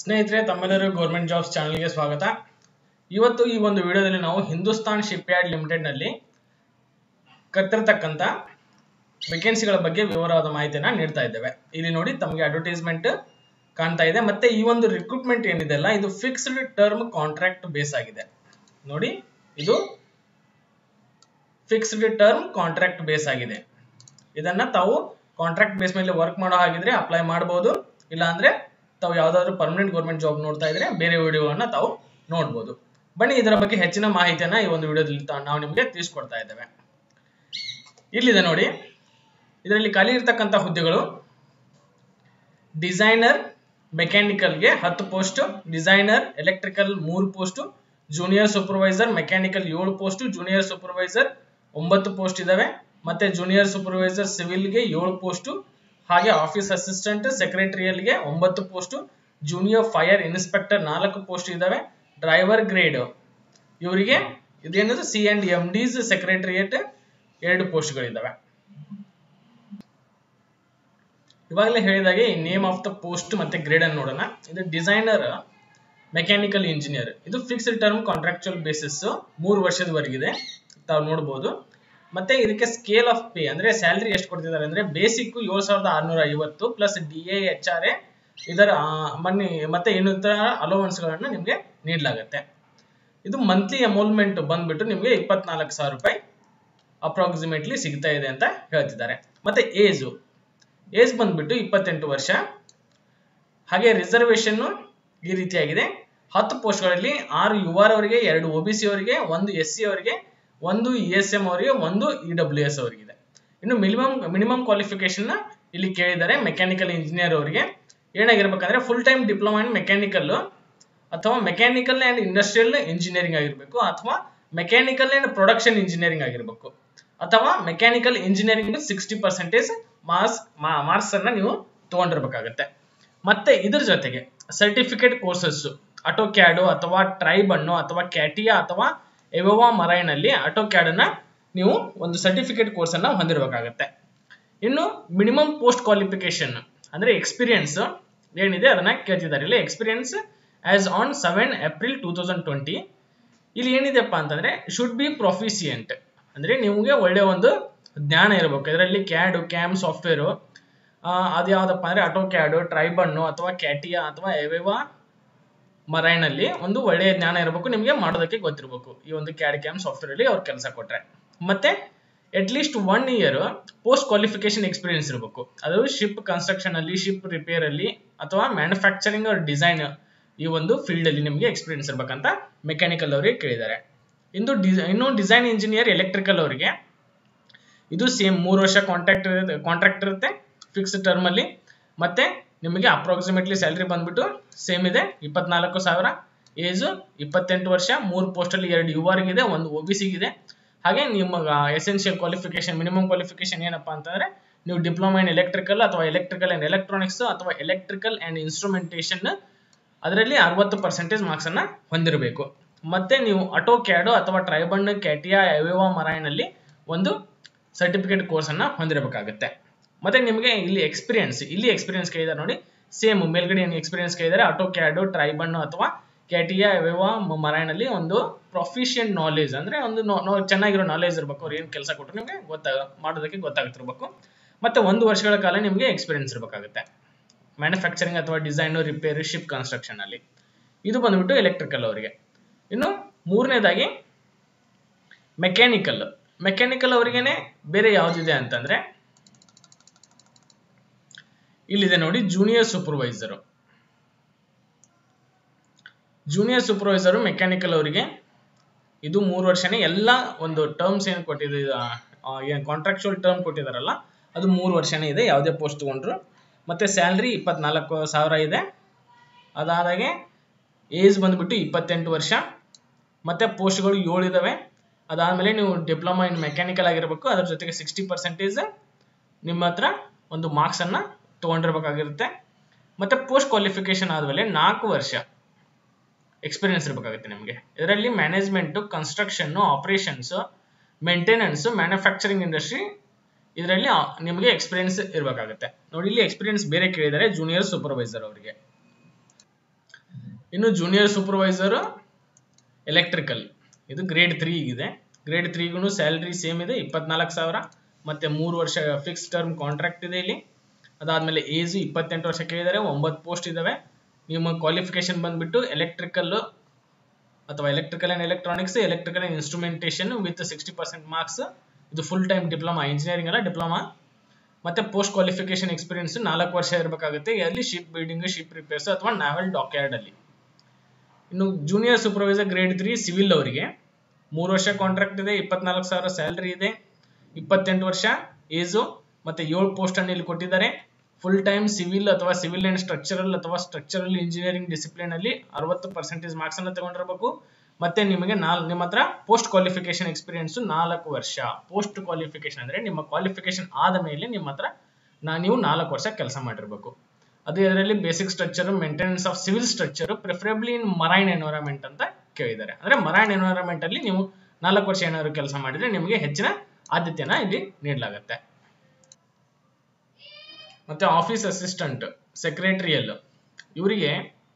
ಸ್ನೇಹಿತರೆ ತಮ್ಮೆಲ್ಲರಿಗೂ government jobs ಚಾನಲ್ಗೆ ಸ್ವಾಗತ ಇವತ್ತು ಈ ಒಂದು ವಿಡಿಯೋದಲ್ಲಿ ನಾವು ಹಿಂದೂಸ್ತಾನ್ ಶಿಪ್ ಯಾರ್ಡ್ ಲಿಮಿಟೆಡ್ನಲ್ಲಿ ಕರ್ತಿರ್ತಕ್ಕಂಥ ವೇಕೆನ್ಸಿಗಳ ಬಗ್ಗೆ ವಿವರವಾದ ಮಾಹಿತಿಯನ್ನು ನೀಡ್ತಾ ಇದ್ದೇವೆ ಇಲ್ಲಿ ನೋಡಿ ತಮಗೆ ಅಡ್ವರ್ಟೈಸ್ಮೆಂಟ್ ಕಾಣ್ತಾ ಇದೆ ಮತ್ತೆ ಈ ಒಂದು ರಿಕ್ರೂಟ್ಮೆಂಟ್ ಏನಿದೆ ಅಲ್ಲ ಇದು ಫಿಕ್ಸ್ಡ್ ಟರ್ಮ್ ಕಾಂಟ್ರಾಕ್ಟ್ ಬೇಸ್ ಆಗಿದೆ ನೋಡಿ ಇದು ಫಿಕ್ಸ್ಡ್ ಟರ್ಮ್ ಕಾಂಟ್ರಾಕ್ಟ್ ಬೇಸ್ ಆಗಿದೆ ಇದನ್ನ ತಾವು ಕಾಂಟ್ರಾಕ್ಟ್ ಬೇಸ್ ಮೇಲೆ ವರ್ಕ್ ಮಾಡೋ ಹಾಗಿದ್ರೆ ಅಪ್ಲೈ ಮಾಡಬಹುದು ಇಲ್ಲ ಅಂದ್ರೆ ತಾವು ಯಾವ್ದಾದ್ರು ಪರ್ಮನೆಂಟ್ ಗೌರ್ಮೆಂಟ್ ಜಾಬ್ ನೋಡ್ತಾ ಇದ್ರೆ ಬೇರೆ ವಿಡಿಯೋಗಳನ್ನ ತಾವು ನೋಡ್ಬೋದು ಬನ್ನಿ ಇದರ ಬಗ್ಗೆ ಹೆಚ್ಚಿನ ಮಾಹಿತಿಯನ್ನ ಈ ಒಂದು ವಿಡಿಯೋದಲ್ಲಿ ತಾ- ನಾವು ನಿಮಗೆ ತಿಳಿಸ್ಕೊಡ್ತಾ ಇದ್ದೇವೆ ಇಲ್ಲಿದೆ ನೋಡಿ ಇದರಲ್ಲಿ ಖಾಲಿ ಇರ್ತಕ್ಕಂಥ ಹುದ್ದೆಗಳು ಡಿಸೈನರ್ ಮೆಕ್ಯಾನಿಕಲ್ಗೆ ಹತ್ತು ಪೋಸ್ಟ್ ಡಿಸೈನರ್ ಎಲೆಕ್ಟ್ರಿಕಲ್ ಮೂರು ಪೋಸ್ಟ್ ಜೂನಿಯರ್ ಸೂಪರ್ವೈಸರ್ ಮೆಕ್ಯಾನಿಕಲ್ ಏಳು ಪೋಸ್ಟ್ ಜೂನಿಯರ್ ಸೂಪರ್ವೈಸರ್ ಒಂಬತ್ತು ಪೋಸ್ಟ್ ಇದಾವೆ ಮತ್ತೆ ಜೂನಿಯರ್ ಸೂಪರ್ವೈಸರ್ ಸಿವಿಲ್ಗೆ ಏಳು ಪೋಸ್ಟ್ ಹಾಗೆ ಆಫೀಸ್ ಅಸಿಸ್ಟೆಂಟ್ ಸೆಕ್ರೆಟರಿಯಲ್ಗೆ ಒಂಬತ್ತು ಪೋಸ್ಟ್ ಜೂನಿಯರ್ ಫೈರ್ ಇನ್ಸ್ಪೆಕ್ಟರ್ ನಾಲ್ಕು ಪೋಸ್ಟ್ ಇದಾವೆ ಡ್ರೈವರ್ ಗ್ರೇಡ್ ಇವರಿಗೆ ಇದೇನದು ಸಿ ಅಂಡ್ ಎಂ ಡಿಸ್ ಸೆಕ್ರೆಟರಿಯೇಟ್ ಎರಡು ಪೋಸ್ಟ್ಗಳಿದ್ದಾವೆ ಇವಾಗಲೇ ಹೇಳಿದಾಗೆ ಈ ನೇಮ್ ಆಫ್ ದ ಪೋಸ್ಟ್ ಮತ್ತೆ ಗ್ರೇಡ್ ಅನ್ನು ನೋಡೋಣ ಇದು ಡಿಸೈನರ್ ಮೆಕ್ಯಾನಿಕಲ್ ಇಂಜಿನಿಯರ್ ಇದು ಫಿಕ್ಸ್ಡ್ ಟರ್ಮ್ ಕಾಂಟ್ರಾಕ್ಚುಯಲ್ ಬೇಸಿಸ್ ಮೂರು ವರ್ಷದವರೆಗಿದೆ ತಾವು ನೋಡಬಹುದು ಮತ್ತೆ ಇದಕ್ಕೆ ಸ್ಕೇಲ್ ಆಫ್ ಪೇ ಅಂದ್ರೆ ಸ್ಯಾಲರಿ ಎಷ್ಟು ಕೊಡ್ತಿದ್ದಾರೆ ಅಂದ್ರೆ ಬೇಸಿಕ್ ಏಳು ಸಾವಿರದ ಆರ್ನೂರ ಐವತ್ತು plus D A H R A ಇದರ ಆ, ಮನ್ನಿ ಮತ್ತೆ ಇನ್ನಿತರ ಅಲೋವೆನ್ಸ್ ಗಳನ್ನ ನಿಮ್ಗೆ ನೀಡಲಾಗುತ್ತೆ ಇದು ಮಂತ್ಲಿ ಅಮೌಲ್ಮೆಂಟ್ ಬಂದ್ಬಿಟ್ಟು ನಿಮ್ಗೆ ಇಪ್ಪತ್ನಾಲ್ಕು ಸಾವಿರ ರೂಪಾಯಿ ಅಪ್ರಾಕ್ಸಿಮೇಟ್ಲಿ ಸಿಗ್ತಾ ಇದೆ ಅಂತ ಹೇಳ್ತಿದ್ದಾರೆ ಮತ್ತೆ ಏಜು ಏಜ್ ಬಂದ್ಬಿಟ್ಟು ಇಪ್ಪತ್ತೆಂಟು ವರ್ಷ ಹಾಗೆ ರಿಸರ್ವೇಶನ್ ಈ ರೀತಿಯಾಗಿದೆ ಹತ್ತು ಪೋಸ್ಟ್ಗಳಲ್ಲಿ ಆರು ಯು ಆರ್ ಅವರಿಗೆ ಎರಡು ಒ ಬಿ ಸಿ ಅವರಿಗೆ ಒಂದು ಎಸ್ ಸಿ ಅವರಿಗೆ ಒಂದು ಇ ಎಸ್ ಎಂ ಅವರಿಗೆ ಒಂದು ಇ ಡಬ್ಲ್ಯೂ ಎಸ್ ಅವರಿಗಿದೆ ಇನ್ನು ಮಿನಿಮಮ್ ಮಿನಿಮಮ್ ಕ್ವಾಲಿಫಿಕೇಶನ್ ಇಲ್ಲಿ ಕೇಳಿದ್ದಾರೆ ಮೆಕ್ಯಾನಿಕಲ್ ಇಂಜಿನಿಯರ್ ಅವರಿಗೆ ಏನಾಗಿರ್ಬೇಕಂದ್ರೆ full time diploma in mechanical ಅಥವಾ ಮೆಕ್ಯಾನಿಕಲ್ ಅಂಡ್ ಇಂಡಸ್ಟ್ರಿಯಲ್ ಇಂಜಿನಿಯರಿಂಗ್ ಆಗಿರಬೇಕು ಅಥವಾ ಮೆಕ್ಯಾನಿಕಲ್ ಅಂಡ್ ಪ್ರೊಡಕ್ಷನ್ ಇಂಜಿನಿಯರಿಂಗ್ ಆಗಿರಬೇಕು ಅಥವಾ mechanical engineering sixty percentage marks marks ಅನ್ನ ನೀವು ತಗೊಂಡಿರ್ಬೇಕಾಗತ್ತೆ ಮತ್ತೆ ಇದ್ರ ಜೊತೆಗೆ ಸರ್ಟಿಫಿಕೇಟ್ ಕೋರ್ಸಸ್ ಆಟೋ ಕ್ಯಾಡು ಅಥವಾ ಟ್ರೈಬ್ ಅನ್ನು ಅಥವಾ ಕ್ಯಾಟಿಯಾ ಅಥವಾ ಎವೋವಾ ಮರೈನಲ್ಲಿ ಆಟೋ ಕ್ಯಾಡ್ ಅನ್ನ ನೀವು ಒಂದು ಸರ್ಟಿಫಿಕೇಟ್ ಕೋರ್ಸ್ ಅನ್ನ ಹೊಂದಿರಬೇಕಾಗತ್ತೆ ಇನ್ನು ಮಿನಿಮಮ್ ಪೋಸ್ಟ್ ಕ್ವಾಲಿಫಿಕೇಶನ್ ಅಂದ್ರೆ ಎಕ್ಸ್ಪೀರಿಯನ್ಸ್ ಏನಿದೆ ಅದನ್ನ ಕೇಳ್ತಿದ್ದಾರೆ ಇಲ್ಲಿ experience as on seven April two thousand twenty ಇಲ್ಲಿ ಏನಿದೆಪ್ಪ ಅಂತಂದ್ರೆ ಶುಡ್ ಬಿ ಪ್ರೊಫಿಸಿಯಂಟ್ ಅಂದ್ರೆ ನಿಮಗೆ ಒಳ್ಳೆ ಒಂದು ಜ್ಞಾನ ಇರಬೇಕು ಇದರಲ್ಲಿ ಕ್ಯಾಡು ಕ್ಯಾಮ್ ಸಾಫ್ಟ್ವೇರು ಅದು ಯಾವ್ದಪ್ಪ ಅಂದ್ರೆ ಆಟೋ ಕ್ಯಾಡು ಟ್ರೈಬನ್ನು ಅಥವಾ ಕ್ಯಾಟಿಯಾ ಅಥವಾ ಎವೆವಾ ಮರೈನಲ್ಲಿ ಒಂದು ಒಳ್ಳೆಯ ಜ್ಞಾನ ಇರಬೇಕು ನಿಮಗೆ ಮಾಡೋದಕ್ಕೆ ಗೊತ್ತಿರಬೇಕು ಈ ಒಂದು ಕ್ಯಾಡ್ ಕ್ಯಾಮ್ ಸಾಫ್ಟ್ವೇರ್ ಅಲ್ಲಿ ಅವ್ರು ಕೆಲಸ ಕೊಟ್ರೆ ಮತ್ತೆ at least one year post qualification experience ಇರಬೇಕು ಅದು ಶಿಪ್ ಕನ್ಸ್ಟ್ರಕ್ಷನ್ ಅಲ್ಲಿ ಶಿಪ್ ರಿಪೇರ್ ಅಲ್ಲಿ ಅಥವಾ ಮ್ಯಾನುಫ್ಯಾಕ್ಚರಿಂಗ್ ಡಿಸೈನ್ ಈ ಒಂದು ಫೀಲ್ಡ್ ಅಲ್ಲಿ ನಿಮಗೆ ಎಕ್ಸ್ಪೀರಿಯನ್ಸ್ ಇರಬೇಕಂತ ಮೆಕ್ಯಾನಿಕಲ್ ಅವರಿಗೆ ಕೇಳಿದ್ದಾರೆ ಇಂದು ಡಿಸೈ ಇನ್ನು ಡಿಸೈನ್ ಇಂಜಿನಿಯರ್ ಎಲೆಕ್ಟ್ರಿಕಲ್ ಅವರಿಗೆ ಇದು ಸೇಮ್ ಮೂರು ವರ್ಷ ಕಾಂಟ್ರಾಕ್ಟ್ ಕಾಂಟ್ರಾಕ್ಟ್ ಇರುತ್ತೆ ಫಿಕ್ಸ್ ಟರ್ಮ್ ಅಲ್ಲಿ ಮತ್ತೆ ನಿಮಗೆ ಅಪ್ರಾಕ್ಸಿಮೇಟ್ಲಿ ಸ್ಯಾಲ್ರಿ ಬಂದ್ಬಿಟ್ಟು ಸೇಮ್ ಇದೆ ಇಪ್ಪತ್ನಾಲ್ಕು ಸಾವಿರ ಏಜು ಇಪ್ಪತ್ತೆಂಟು ವರ್ಷ ಮೂರು ಪೋಸ್ಟಲ್ಲಿ ಎರಡು ಯು ಆರ್ ಇದೆ ಒಂದು ಒ ಬಿ ಸಿಗಿದೆ ಹಾಗೆ ನಿಮ್ಮ ಎಸೆನ್ಷಿಯಲ್ ಕ್ವಾಲಿಫಿಕೇಶನ್ ಮಿನಿಮಮ್ ಕ್ವಾಲಿಫಿಕೇಶನ್ ಏನಪ್ಪಾ ಅಂತಂದ್ರೆ ನೀವು ಡಿಪ್ಲೊಮಾ ಇನ್ ಎಲೆಕ್ಟ್ರಿಕಲ್ ಅಥವಾ ಎಲೆಕ್ಟ್ರಿಕಲ್ ಅಂಡ್ ಎಲೆಕ್ಟ್ರಾನಿಕ್ಸ್ ಅಥವಾ ಎಲೆಕ್ಟ್ರಿಕಲ್ ಅಂಡ್ ಇನ್ಸ್ಟ್ರುಮೆಂಟೇಷನ್ ಅದರಲ್ಲಿ ಅರವತ್ತು ಪರ್ಸೆಂಟೇಜ್ ಮಾರ್ಕ್ಸ್ ಅನ್ನ ಹೊಂದಿರಬೇಕು ಮತ್ತೆ ನೀವು ಆಟೋ ಕ್ಯಾಡು ಅಥವಾ ಟ್ರೈಬನ್ ಕ್ಯಾಟಿಯಾ ಎವಿವಾ ಮರೈನಲ್ಲಿ ಒಂದು ಸರ್ಟಿಫಿಕೇಟ್ ಕೋರ್ಸ್ ಅನ್ನ ಹೊಂದಿರಬೇಕಾಗುತ್ತೆ ಮತ್ತೆ ನಿಮಗೆ ಇಲ್ಲಿ ಎಕ್ಸ್ಪೀರಿಯನ್ಸ್ ಇಲ್ಲಿ ಎಕ್ಸ್ಪೀರಿಯನ್ಸ್ ಕೇಳಿದ್ದಾರೆ ನೋಡಿ ಸೇಮ್ ಮೇಲ್ಗಡೆ ಏನು ಎಕ್ಸ್ಪೀರಿಯನ್ಸ್ ಕೇಳಿದ್ದಾರೆ ಆಟೋ ಕ್ಯಾಡು ಟ್ರೈಬನ್ ಅಥವಾ ಕ್ಯಾಟಿಯಾ ಎವಿವಾ ಮರೈನಲ್ಲಿ ಒಂದು ಪ್ರೊಫಿಷಿಯಂಟ್ ನಾಲೆಜ್ ಅಂದ್ರೆ ಒಂದು ನೋ- ನೋ- ಚೆನ್ನಾಗಿರೋ ನಾಲೆಜ್ ಇರಬೇಕು ಅವ್ರು ಏನು ಕೆಲಸ ಕೊಟ್ಟರು ನಿಮಗೆ ಗೊತ್ತಾಗ ಮಾಡೋದಕ್ಕೆ ಗೊತ್ತಾಗ್ತಿರ್ಬೇಕು ಮತ್ತೆ ಒಂದು ವರ್ಷಗಳ ಕಾಲ ನಿಮಗೆ ಎಕ್ಸ್ಪೀರಿಯನ್ಸ್ ಇರಬೇಕಾಗುತ್ತೆ ಮ್ಯಾನುಫ್ಯಾಕ್ಚರಿಂಗ್ ಅಥವಾ ಡಿಸೈನ್ ರಿಪೇರ್ ಶಿಪ್ ಕನ್ಸ್ಟ್ರಕ್ಷನ್ ಅಲ್ಲಿ ಇದು ಬಂದ್ಬಿಟ್ಟು ಎಲೆಕ್ಟ್ರಿಕಲ್ ಅವರಿಗೆ ಇನ್ನು ಮೂರನೇದಾಗಿ ಮೆಕ್ಯಾನಿಕಲ್ ಮೆಕ್ಯಾನಿಕಲ್ ಅವರಿಗೇನೆ ಬೇರೆ ಯಾವ್ದಿದೆ ಅಂತಂದ್ರೆ ಇಲ್ಲಿದೆ ನೋಡಿ junior supervisor junior supervisor mechanical ಅವರಿಗೆ ಇದು ಮೂರು ವರ್ಷನೇ ಎಲ್ಲ ಒಂದು ಟರ್ಮ್ಸ್ ಏನು ಕೊಟ್ಟಿದೆ ಏನು ಕಾಂಟ್ರಾಕ್ಚುಯಲ್ ಟರ್ಮ್ ಕೊಟ್ಟಿದಾರಲ್ಲ ಅದು ಮೂರು ವರ್ಷನೇ ಇದೆ ಯಾವುದೇ ಪೋಸ್ಟ್ ತಗೊಂಡ್ರು ಮತ್ತೆ ಸ್ಯಾಲ್ರಿ ಇಪ್ಪತ್ನಾಲ್ಕು ಸಾವಿರ ಇದೆ ಅದಾದಾಗೆ ಏಜ್ ಬಂದ್ಬಿಟ್ಟು ಇಪ್ಪತ್ತೆಂಟು ವರ್ಷ ಮತ್ತೆ ಪೋಸ್ಟ್ಗಳು ಏಳು ಇದಾವೆ ಅದಾದಮೇಲೆ ನೀವು ಡಿಪ್ಲೊಮಾ ಇನ್ ಮೆಕ್ಯಾನಿಕಲ್ ಆಗಿರಬೇಕು ಅದ್ರ ಜೊತೆಗೆ ಸಿಕ್ಸ್ಟಿ ಪರ್ಸೆಂಟೇಜ್ ನಿಮ್ಮ ಹತ್ರ ಒಂದು ಮಾರ್ಕ್ಸ್ ಅನ್ನ ತಗೊಂಡಿರ್ಬೇಕಾಗಿರುತ್ತೆ ಮತ್ತೆ ಪೋಸ್ಟ್ ಕ್ವಾಲಿಫಿಕೇಶನ್ ಆದಮೇಲೆ ನಾಲ್ಕು ವರ್ಷ ಎಕ್ಸ್ಪೀರಿಯನ್ಸ್ ಇರಬೇಕಾಗುತ್ತೆ ನಿಮಗೆ ಇದರಲ್ಲಿ management construction operations maintenance manufacturing industry ಇದರಲ್ಲಿ ನಿಮಗೆ ಎಕ್ಸ್ಪೀರಿಯನ್ಸ್ ಇರಬೇಕಾಗುತ್ತೆ ನೋಡಿ ಇಲ್ಲಿ ಎಕ್ಸ್ಪೀರಿಯನ್ಸ್ ಬೇರೆ ಕೇಳಿದ್ದಾರೆ ಜೂನಿಯರ್ ಸೂಪರ್ವೈಸರ್ ಅವರಿಗೆ ಇನ್ನು ಜೂನಿಯರ್ ಸೂಪರ್ವೈಸರ್ ಎಲೆಕ್ಟ್ರಿಕಲ್ ಇದು ಗ್ರೇಡ್ ತ್ರೀ ಇದೆ ಗ್ರೇಡ್ ತ್ರೀಗೂ ಸ್ಯಾಲ್ರಿ ಸೇಮ್ ಇದೆ ಇಪ್ಪತ್ನಾಲ್ಕು ಸಾವಿರ ಮತ್ತೆ ಮೂರು ವರ್ಷ ಫಿಕ್ಸ್ ಟರ್ಮ್ ಕಾಂಟ್ರಾಕ್ಟ್ ಇದೆ ಇಲ್ಲಿ ಅದಾದ್ಮೇಲೆ ಏಜ್ ಇಪ್ಪತ್ತೆಂಟು ವರ್ಷ ಕೇಳಿದರೆ ಒಂಬತ್ತು ಪೋಸ್ಟ್ ಇದಾವೆ ನಿಮ್ಮ ಕ್ವಾಲಿಫಿಕೇಶನ್ ಬಂದ್ಬಿಟ್ಟು ಎಲೆಕ್ಟ್ರಿಕಲ್ ಅಥವಾ electrical and electronics electrical and instrumentation with sixty percent marks ಇದು ಫುಲ್ ಟೈಮ್ ಡಿಪ್ಲೊಮಾ ಇಂಜಿನಿಯರಿಂಗ್ ಅಲ್ಲ ಡಿಪ್ಲೊಮಾ ಮತ್ತೆ ಪೋಸ್ಟ್ ಕ್ವಾಲಿಫಿಕೇಶನ್ ಎಕ್ಸ್ಪೀರಿಯನ್ಸ್ ನಾಲ್ಕು ವರ್ಷ ಇರಬೇಕಾಗುತ್ತೆ ಎಲ್ಲಿ ಶಿಪ್ ಬಿಲ್ಡಿಂಗ್ ಶಿಪ್ ರಿಪೇರ್ಸ್ ಅಥವಾ ನಾವೆಲ್ ಡಾಕ್ಯಾರ್ಡ್ ಅಲ್ಲಿ ಇನ್ನು junior supervisor grade three civil ಅವರಿಗೆ ಮೂರು ವರ್ಷ ಕಾಂಟ್ರಾಕ್ಟ್ ಇದೆ ಇಪ್ಪತ್ನಾಲ್ಕು ಸಾವಿರ ಸ್ಯಾಲ್ರಿ ಇದೆ ಇಪ್ಪತ್ತೆಂಟು ವರ್ಷ ಏಜು ಮತ್ತೆ ಏಳು ಪೋಸ್ಟ್ ಅನ್ನು ಇಲ್ಲಿ ಕೊಟ್ಟಿದ್ದಾರೆ ಫುಲ್ ಟೈಮ್ ಸಿವಿಲ್ ಅಥವಾ ಸಿವಿಲ್ ಅಂಡ್ ಸ್ಟ್ರಕ್ಚರಲ್ ಅಥವಾ ಸ್ಟ್ರಕ್ಚರಲ್ ಇಂಜಿನಿಯರಿಂಗ್ ಡಿಸಿಪ್ಲಿನ್ ಅಲ್ಲಿ ಅರವತ್ತು ಪರ್ಸೆಂಟೇಜ್ ಮಾರ್ಕ್ಸ್ ಅನ್ನು ತಗೊಂಡಿರಬೇಕು ಮತ್ತೆ ನಿಮಗೆ ನಾಲ್ ನಿಮ್ಮ ಹತ್ರ ಪೋಸ್ಟ್ ಕ್ವಾಲಿಫಿಕೇಶನ್ ಎಕ್ಸ್ಪೀರಿಯನ್ಸ್ ನಾಲ್ಕು ವರ್ಷ ಪೋಸ್ಟ್ ಕ್ವಾಲಿಫಿಕೇಶನ್ ಅಂದ್ರೆ ನಿಮ್ಮ ಕ್ವಾಲಿಫಿಕೇಶನ್ ಆದ ಮೇಲೆ ನಿಮ್ಮ ಹತ್ರ ನಾ ನೀವು ನಾಲ್ಕು ವರ್ಷ ಕೆಲಸ ಮಾಡಿರ್ಬೇಕು ಅದು ಇದರಲ್ಲಿ basic structure maintenance of civil structure preferably in marine environment ಅಂತ ಕೇಳಿದ್ದಾರೆ ಅಂದ್ರೆ ಮರೈನ್ ಎನ್ವೈರನ್ಮೆಂಟ್ ಅಲ್ಲಿ ನೀವು ನಾಲ್ಕು ವರ್ಷ ಏನಾದ್ರು ಕೆಲಸ ಮಾಡಿದ್ರೆ ನಿಮಗೆ ಹೆಚ್ಚಿನ ಆದ್ಯತೆಯನ್ನ ಇಲ್ಲಿ ನೀಡಲಾಗುತ್ತೆ ಮತ್ತೆ ಆಫೀಸ್ ಅಸಿಸ್ಟೆಂಟ್ ಸೆಕ್ರೆಟರಿಯಲ್ ಇವರಿಗೆ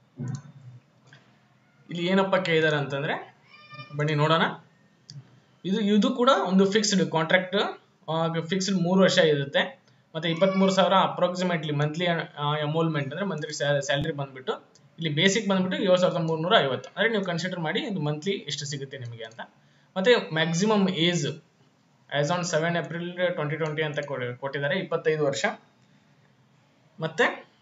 ಇಲ್ಲಿ ಏನಪ್ಪ ಕೇಳಿದಾರೆ ಅಂತಂದ್ರೆ ಬನ್ನಿ ನೋಡೋಣ ಇದು ಇದು ಕೂಡ ಒಂದು ಫಿಕ್ಸ್ಡ್ ಕಾಂಟ್ರಾಕ್ಟ್ ಫಿಕ್ಸ್ಡ್ ಮೂರು ವರ್ಷ ಇರುತ್ತೆ ಮತ್ತೆ ಇಪ್ಪತ್ಮೂರು ಸಾವಿರ ಅಪ್ರಾಕ್ಸಿಮೇಟ್ಲಿ ಮಂತ್ಲಿ ಎಮೋಲ್ಮೆಂಟ್ ಅಂದ್ರೆ ಮಂತ್ಲಿ ಸ್ಯಾಲ್ರಿ ಬಂದ್ಬಿಟ್ಟು ಇಲ್ಲಿ ಬೇಸಿಕ್ ಬಂದ್ಬಿಟ್ಟು ಏಳು ಸಾವಿರದ ಮೂರ್ನೂರ ಐವತ್ತು ಅಂದ್ರೆ ನೀವು ಕನ್ಸಿಡರ್ ಮಾಡಿ ಇದು ಮಂತ್ಲಿ ಎಷ್ಟು ಸಿಗುತ್ತೆ ನಿಮಗೆ ಅಂತ ಮತ್ತೆ maximum age as on seven April twenty twenty ಅಂತ ಕೊಟ್ಟಿದ್ದಾರೆ ಇಪ್ಪತ್ತೈದು ವರ್ಷ ಮತ್ತೆ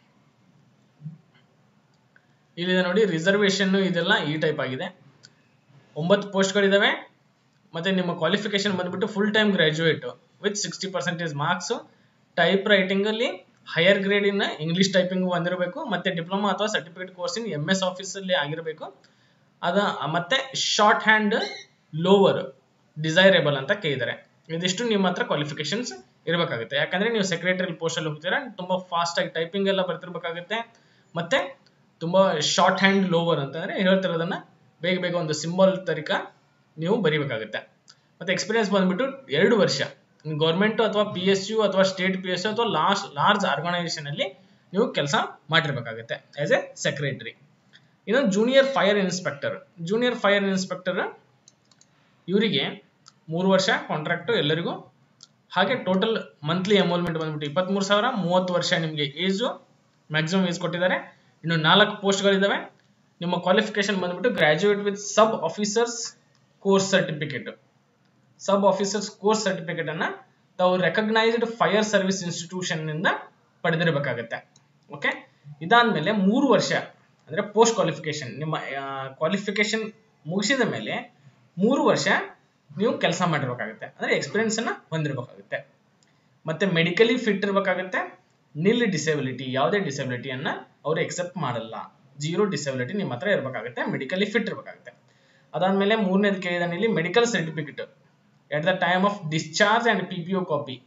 ಇಲ್ಲಿದೆ ನೋಡಿ ರಿಸರ್ವೇಶನ್ ಇದೆಲ್ಲ ಈ ಟೈಪ್ ಆಗಿದೆ ಒಂಬತ್ತು ಪೋಸ್ಟ್ಗಳಿದಾವೆ ಮತ್ತೆ ನಿಮ್ಮ ಕ್ವಾಲಿಫಿಕೇಶನ್ ಬಂದ್ಬಿಟ್ಟು full time graduate with sixty percentage marks type writing ಅಲ್ಲಿ higher grade in English typing ಬಂದಿರಬೇಕು ಮತ್ತೆ ಡಿಪ್ಲೊಮಾ ಅಥವಾ certificate course in M S office ಅಲ್ಲಿ ಆಗಿರಬೇಕು ಅದ ಮತ್ತೆ ಶಾರ್ಟ್ ಹ್ಯಾಂಡ್ ಲೋವರ್ ಡಿಸೈರೇಬಲ್ ಅಂತ ಕೇಳಿದ್ದಾರೆ ಇದಿಷ್ಟು ನಿಮ್ಮ ಹತ್ರ ಕ್ವಾಲಿಫಿಕೇಶನ್ಸ್ ಇರಬೇಕಾಗುತ್ತೆ ಯಾಕಂದ್ರೆ ನೀವು ಸೆಕ್ರೆಟರಿ ಪೋಸ್ಟ್ ಅಲ್ಲಿ ಹೋಗ್ತೀರಾ ತುಂಬಾ ಫಾಸ್ಟ್ ಆಗಿ ಟೈಪಿಂಗ್ ಎಲ್ಲ ಬರ್ತಿರ್ಬೇಕಾಗುತ್ತೆ ಮತ್ತೆ ತುಂಬಾ ಶಾರ್ಟ್ ಹ್ಯಾಂಡ್ ಲೋವರ್ ಅಂತಂದ್ರೆ ಹೇಳ್ತಿರೋದನ್ನ ಬೇಗ ಬೇಗ ಒಂದು ಸಿಂಬಲ್ ತರಿಕ ನೀವು ಬರಿಬೇಕಾಗುತ್ತೆ ಮತ್ತೆ ಎಕ್ಸ್ಪೀರಿಯನ್ಸ್ ಬಂದ್ಬಿಟ್ಟು ಎರಡು ವರ್ಷ ಗೌರ್ಮೆಂಟ್ ಅಥವಾ ಪಿ ಎಸ್ ಯು ಅಥವಾ ಸ್ಟೇಟ್ ಪಿ ಎಸ್ ಯು ಅಥವಾ ಲಾಸ್ಟ್ ಲಾರ್ಜ್ ಆರ್ಗನೈಸೇಷನ್ ಅಲ್ಲಿ ನೀವು ಕೆಲಸ ಮಾಡಿರ್ಬೇಕಾಗುತ್ತೆ ಆಸ್ ಎ ಸೆಕ್ರೆಟರಿ ಇನ್ನು junior fire inspector junior fire inspector ಇವರಿಗೆ ಮೂರು ವರ್ಷ ಕಾಂಟ್ರಾಕ್ಟ್ ಎಲ್ಲರಿಗೂ ಹಾಗೆ ಟೋಟಲ್ ಮಂತ್ಲಿ ಎಮೋಲ್ಮೆಂಟ್ ಬಂದ್ಬಿಟ್ಟು ಇಪ್ಪತ್ಮೂರು ಸಾವಿರ ಮೂವತ್ತು ವರ್ಷ ನಿಮಗೆ ಏಜು ಮ್ಯಾಕ್ಸಿಮಮ್ ಏಜ್ ಕೊಟ್ಟಿದ್ದಾರೆ ಇನ್ನು ನಾಲ್ಕು ಪೋಸ್ಟ್ಗಳಿದ್ದಾವೆ ನಿಮ್ಮ ಕ್ವಾಲಿಫಿಕೇಶನ್ ಬಂದ್ಬಿಟ್ಟು graduate with sub officers course certificate sub officers course certificate ಅನ್ನ ತಾವು ರೆಕಗ್ನೈಸ್ಡ್ ಫೈರ್ ಸರ್ವಿಸ್ ಇನ್ಸ್ಟಿಟ್ಯೂಷನ್ ನಿಂದ ಪಡೆದಿರಬೇಕಾಗತ್ತೆ ಓಕೆ ಇದಾದ್ಮೇಲೆ ಮೂರು ವರ್ಷ ಅಂದ್ರೆ ಪೋಸ್ಟ್ ಕ್ವಾಲಿಫಿಕೇಶನ್ ನಿಮ್ಮ ಕ್ವಾಲಿಫಿಕೇಶನ್ ಮುಗಿಸಿದ ಮೇಲೆ ಮೂರು ವರ್ಷ ನೀವು ಕೆಲಸ ಮಾಡಿರ್ಬೇಕಾಗುತ್ತೆ ಅಂದ್ರೆ ಎಕ್ಸ್ಪೀರಿಯನ್ಸ್ ಅನ್ನ ಹೊಂದಿರಬೇಕಾಗುತ್ತೆ ಮತ್ತೆ ಮೆಡಿಕಲಿ ಫಿಟ್ ಇರಬೇಕಾಗುತ್ತೆ ನಿಲ್ ಡಿಸೆಬಿಲಿಟಿ ಯಾವುದೇ ಡಿಸೆಬಿಲಿಟಿಯನ್ನ ಅವರು ಎಕ್ಸೆಪ್ಟ್ ಮಾಡಲ್ಲ ಜೀರೋ ಡಿಸೆಬಿಲಿಟಿ ನಿಮ್ಮ ಹತ್ರ ಇರಬೇಕಾಗುತ್ತೆ ಮೆಡಿಕಲಿ ಫಿಟ್ ಇರಬೇಕಾಗುತ್ತೆ ಅದಾದ್ಮೇಲೆ ಮೂರನೇದು ಕೇಳಿದಾನೆ ಇಲ್ಲಿ medical certificate at the time of discharge and P P O copy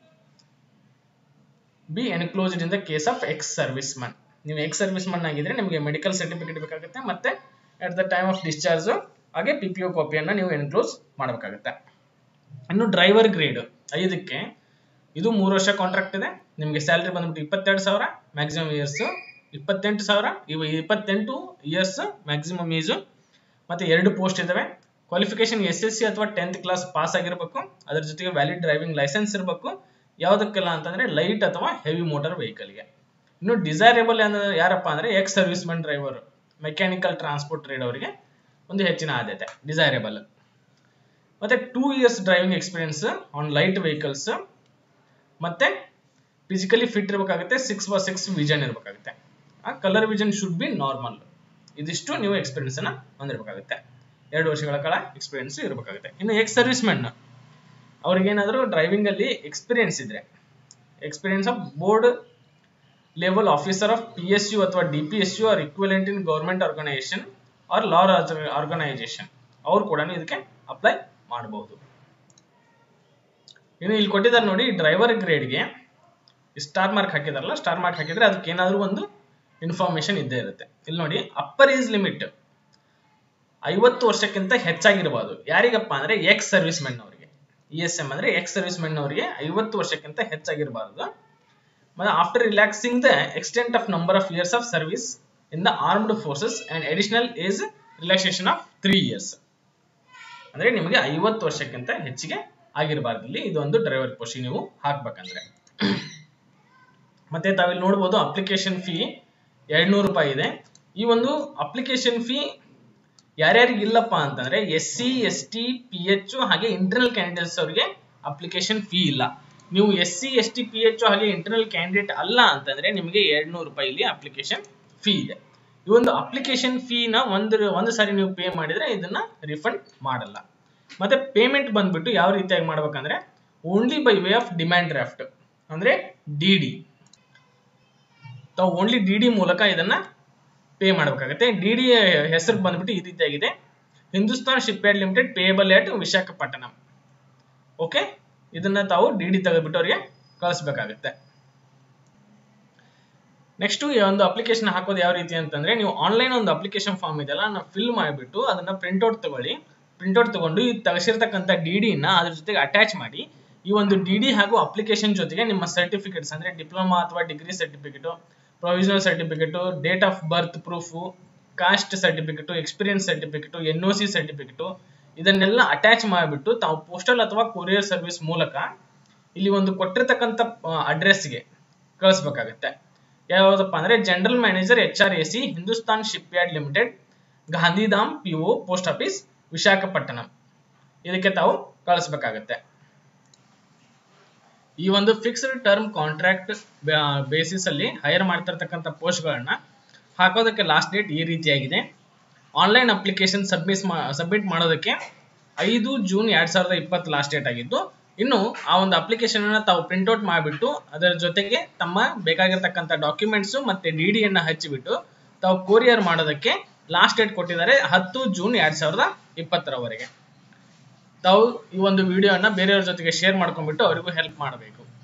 be enclosed in the case of ex service man ನೀವು ಎಕ್ಸ್ ಸರ್ವಿಸ್ ಮನ್ ಆಗಿದ್ರೆ ನಿಮಗೆ ಮೆಡಿಕಲ್ ಸರ್ಟಿಫಿಕೇಟ್ ಬೇಕಾಗುತ್ತೆ ಮತ್ತೆ at the time of discharge ಹಾಗೆ ಪಿ ಪಿ ಒ ಕಾಪಿಯನ್ನ ನೀವು enclose ಮಾಡಬೇಕಾಗುತ್ತೆ ಇನ್ನು ಡ್ರೈವರ್ ಗ್ರೇಡ್ ಐದಕ್ಕೆ ಇದು ಮೂರು ವರ್ಷ ಕಾಂಟ್ರಾಕ್ಟ್ ಇದೆ ನಿಮಗೆ ಸ್ಯಾಲ್ರಿ ಬಂದ್ಬಿಟ್ಟು ಇಪ್ಪತ್ತೆರಡು ಸಾವಿರ ಮ್ಯಾಕ್ಸಿಮಮ್ ಇಯರ್ಸ್ ಇಪ್ಪತ್ತೆಂಟು ಸಾವಿರ ಇವು ಇಪ್ಪತ್ತೆಂಟು ಇಯರ್ಸ್ ಮ್ಯಾಕ್ಸಿಮಮ್ ಏಜು ಮತ್ತೆ ಎರಡು ಪೋಸ್ಟ್ ಇದಾವೆ ಕ್ವಾಲಿಫಿಕೇಶನ್ ಎಸ್ ಎಸ್ ಸಿ ಅಥವಾ ಟೆಂತ್ ಕ್ಲಾಸ್ ಪಾಸ್ ಆಗಿರಬೇಕು ಅದ್ರ ಜೊತೆಗೆ ವ್ಯಾಲಿಡ್ ಡ್ರೈವಿಂಗ್ ಲೈಸೆನ್ಸ್ ಇರಬೇಕು ಯಾವುದಕ್ಕೆಲ್ಲ ಅಂತಂದ್ರೆ ಲೈಟ್ ಅಥವಾ ಹೆವಿ ಮೋಟಾರ್ ವೆಹಿಕಲ್ಗೆ ಇನ್ನು ಡಿಸೈರೇಬಲ್ ಅಂದ್ರೆ ಯಾರಪ್ಪ ಅಂದ್ರೆ ex service men driver mechanical transport trade ಅವರಿಗೆ ಒಂದು ಹೆಚ್ಚಿನ ಆದ್ಯತೆ ಡಿಸೈರೇಬಲ್ ಮತ್ತೆ two years driving experience on light vehicles ಮತ್ತೆ ಫಿಸಿಕಲಿ ಫಿಟ್ ಇರಬೇಕಾಗುತ್ತೆ ಸಿಕ್ಸ್ ಬೈ ಸಿಕ್ಸ್ ವಿಷನ್ ಇರಬೇಕಾಗುತ್ತೆ ಆ colour vision should be normal ಇದಿಷ್ಟು ನೀವು ಎಕ್ಸ್ಪೀರಿಯನ್ಸ್ ಅನ್ನ ಹೊಂದಿರಬೇಕಾಗುತ್ತೆ ಎರಡು ವರ್ಷಗಳ ಕಾಲ ಎಕ್ಸ್ಪೀರಿಯನ್ಸ್ ಇರಬೇಕಾಗುತ್ತೆ ಇನ್ನು ಎಕ್ಸ್ ಸರ್ವಿಸ್ ಮೆನ್ ಅವ್ರಿಗೇನಾದರೂ ಡ್ರೈವಿಂಗ್ ಅಲ್ಲಿ ಎಕ್ಸ್ಪೀರಿಯನ್ಸ್ ಇದ್ರೆ experience of board level officer of P S U ಅಥವಾ D P S U or equivalent in government organisation or large organisation ಅವ್ರು ಕೂಡ ಇದಕ್ಕೆ ಅಪ್ಲೈ ಮಾಡಬಹುದು ಇನ್ನು ಇಲ್ಲಿ ಕೊಟ್ಟಿದ್ದಾರೆ ನೋಡಿ ಡ್ರೈವರ್ ಗ್ರೇಡ್ಗೆ ಸ್ಟಾರ್ ಮಾರ್ಕ್ ಹಾಕಿದಾರಲ್ಲ ಸ್ಟಾರ್ ಮಾರ್ಕ್ ಹಾಕಿದ್ರೆ ಅದಕ್ಕೆ ಏನಾದರೂ ಒಂದು ಇನ್ಫಾರ್ಮೇಶನ್ ಇದ್ದೇ ಇರುತ್ತೆ ಇಲ್ಲಿ ನೋಡಿ ಅಪ್ಪರ್ ಏಜ್ ಲಿಮಿಟ್ ಐವತ್ತು ವರ್ಷಕ್ಕಿಂತ ಹೆಚ್ಚಾಗಿರಬಾರ್ದು ಯಾರಿಗಪ್ಪ ಅಂದ್ರೆ ಎಕ್ಸ್ ಸರ್ವಿಸ್ ಮೆನ್ ಅವರಿಗೆ ಇ ಎಸ್ ಎಂ ಅಂದ್ರೆ ಎಕ್ಸ್ ಸರ್ವಿಸ್ ಮೆನ್ ಅವರಿಗೆ ಐವತ್ತು ವರ್ಷಕ್ಕಿಂತ ಹೆಚ್ಚಾಗಿರಬಾರದು ಮತ್ತೆ after relaxing the extent of number of years of service in the armed forces and additional age relaxation of three years ಅಂದ್ರೆ ನಿಮಗೆ ಐವತ್ತು ವರ್ಷಕ್ಕಿಂತ ಹೆಚ್ಚಿಗೆ ಆಗಿರಬಾರ್ದು ಇಲ್ಲಿ ಇದೊಂದು ಡ್ರೈವರ್ ಪೋಸ್ಟ್ ನೀವು ಹಾಕ್ಬೇಕಂದ್ರೆ ಮತ್ತೆ ತಾವಿಲ್ಲಿ ನೋಡ್ಬೋದು ಅಪ್ಲಿಕೇಶನ್ ಫೀ ಎರಡ್ನೂರು ರೂಪಾಯಿ ಇದೆ ಈ ಒಂದು ಅಪ್ಲಿಕೇಶನ್ ಫೀ ಯಾರ್ಯಾರಿಗೆ ಇಲ್ಲಪ್ಪ ಅಂತಂದ್ರೆ S C S T P H ಹಾಗೆ ಇಂಟರ್ನಲ್ ಕ್ಯಾಂಡಿಡೇಟ್ಸ್ ಅವರಿಗೆ ಅಪ್ಲಿಕೇಶನ್ ಫೀ ಇಲ್ಲ ನೀವು S C S T P H ಹಾಗೆ ಇಂಟರ್ನಲ್ ಕ್ಯಾಂಡಿಡೇಟ್ ಅಲ್ಲ ಅಂತಂದ್ರೆ ನಿಮಗೆ ಎರಡ್ನೂರು ರೂಪಾಯಿ ಇಲ್ಲಿ ಅಪ್ಲಿಕೇಶನ್ ಫೀ ಇದೆ ಈ ಒಂದು ಅಪ್ಲಿಕೇಶನ್ ಫೀನ ಒಂದು ಒಂದು ಸಾರಿ ನೀವು ಪೇ ಮಾಡಿದ್ರೆ ಇದನ್ನ ರಿಫಂಡ್ ಮಾಡಲ್ಲ ಮತ್ತೆ ಪೇಮೆಂಟ್ ಬಂದ್ಬಿಟ್ಟು ಯಾವ ರೀತಿಯಾಗಿ ಮಾಡ್ಬೇಕಂದ್ರೆ only by way of demand draft ಅಂದ್ರೆ ಡಿ ಡಿ ತಾವು ಓನ್ಲಿ ಡಿ ಡಿ ಮೂಲಕ ಇದನ್ನ ಪೇ ಮಾಡಬೇಕಾಗುತ್ತೆ ಡಿ ಡಿ ಹೆಸರು ಬಂದ್ಬಿಟ್ಟು ಈ ರೀತಿಯಾಗಿದೆ Hindustan shipyard limited payable at Visakhapatnam okay ಇದನ್ನ ತಾವು ಡಿ ಡಿ ತೆಗೆದ್ಬಿಟ್ಟು ಅವರಿಗೆ ಕಳಿಸ್ಬೇಕಾಗುತ್ತೆ ನೆಕ್ಸ್ಟ್ ಈ ಒಂದು ಅಪ್ಲಿಕೇಶನ್ ಹಾಕೋದು ಯಾವ ರೀತಿ ಅಂತಂದ್ರೆ ನೀವು ಆನ್ಲೈನ್ ಒಂದು ಅಪ್ಲಿಕೇಶನ್ ಫಾರ್ಮ್ ಇದೆಯಲ್ಲ ನಾವು ಫಿಲ್ ಮಾಡಿಬಿಟ್ಟು ಅದನ್ನ ಪ್ರಿಂಟ್ಔಟ್ ತಗೊಳ್ಳಿ ಪ್ರಿಂಟ್ಔಟ್ ತಗೊಂಡು ಈ ತೆಗೆಸಿರ್ತಕ್ಕಂಥ ಡಿ ಡಿನ ಅದ್ರ ಜೊತೆಗೆ ಅಟ್ಯಾಚ್ ಮಾಡಿ ಈ ಒಂದು ಡಿ ಡಿ ಹಾಗೂ ಅಪ್ಲಿಕೇಶನ್ ಜೊತೆಗೆ ನಿಮ್ಮ ಸರ್ಟಿಫಿಕೇಟ್ಸ್ ಅಂದ್ರೆ ಡಿಪ್ಲೊಮಾ ಅಥವಾ degree certificate provisional certificate date of birth proof caste certificate experience certificate N O C certificate ಇದನ್ನೆಲ್ಲ ಅಟ್ಯಾಚ್ ಮಾಡಿಬಿಟ್ಟು ತಾವು ಪೋಸ್ಟಲ್ ಅಥವಾ ಕೊರಿಯರ್ ಸರ್ವಿಸ್ ಮೂಲಕ ಇಲ್ಲಿ ಒಂದು ಕೊಟ್ಟಿರ್ತಕ್ಕಂಥ ಅಡ್ರೆಸ್ಗೆ ಕಳಿಸ್ಬೇಕಾಗತ್ತೆ ಯಾವುದಪ್ಪ ಅಂದ್ರೆ general manager H R A C Hindustan shipyard limited Gandhidham P O post office Visakhapatnam ಇದಕ್ಕೆ ತಾವು ಕಳಿಸ್ಬೇಕಾಗತ್ತೆ ಈ ಒಂದು ಫಿಕ್ಸ್ಡ್ ಟರ್ಮ್ ಕಾಂಟ್ರಾಕ್ಟ್ ಬೇಸಿಸ್ ಅಲ್ಲಿ ಹೈರ್ ಮಾಡ್ತಿರ್ತಕ್ಕಂಥ ಪೋಸ್ಟ್ಗಳನ್ನ ಹಾಕೋದಕ್ಕೆ ಲಾಸ್ಟ್ ಡೇಟ್ ಈ ರೀತಿಯಾಗಿದೆ ಆನ್ಲೈನ್ ಅಪ್ಲಿಕೇಶನ್ ಸಬ್ಮಿಟ್ ಸಬ್ಮಿಟ್ ಮಾಡೋದಕ್ಕೆ ಐದು ಜೂನ್ ಎರಡ್ ಸಾವಿರದ ಇಪ್ಪತ್ತು ಲಾಸ್ಟ್ ಡೇಟ್ ಆಗಿದ್ದು ಇನ್ನು ಆ ಒಂದು ಅಪ್ಲಿಕೇಶನ್ ಅನ್ನ ತಾವು ಪ್ರಿಂಟ್ಔಟ್ ಮಾಡಿಬಿಟ್ಟು ಅದರ ಜೊತೆಗೆ ತಮ್ಮ ಬೇಕಾಗಿರ್ತಕ್ಕಂಥ ಡಾಕ್ಯುಮೆಂಟ್ಸ್ ಮತ್ತೆ ಡಿ ಡಿಯನ್ನ ಹಚ್ಚಿಬಿಟ್ಟು ತಾವು ಕೊರಿಯರ್ ಮಾಡೋದಕ್ಕೆ ಲಾಸ್ಟ್ ಡೇಟ್ ಕೊಟ್ಟಿದ್ದಾರೆ ಹತ್ತು ಜೂನ್ ಎರಡ್ ಸಾವಿರದ ಇಪ್ಪತ್ತರವರೆಗೆ ತಾವು ಈ ಒಂದು ವಿಡಿಯೋನ ಬೇರೆಯವ್ರ ಜೊತೆಗೆ ಶೇರ್ ಮಾಡ್ಕೊಂಡ್ಬಿಟ್ಟು ಅವರಿಗೂ ಹೆಲ್ಪ್ ಮಾಡಬೇಕು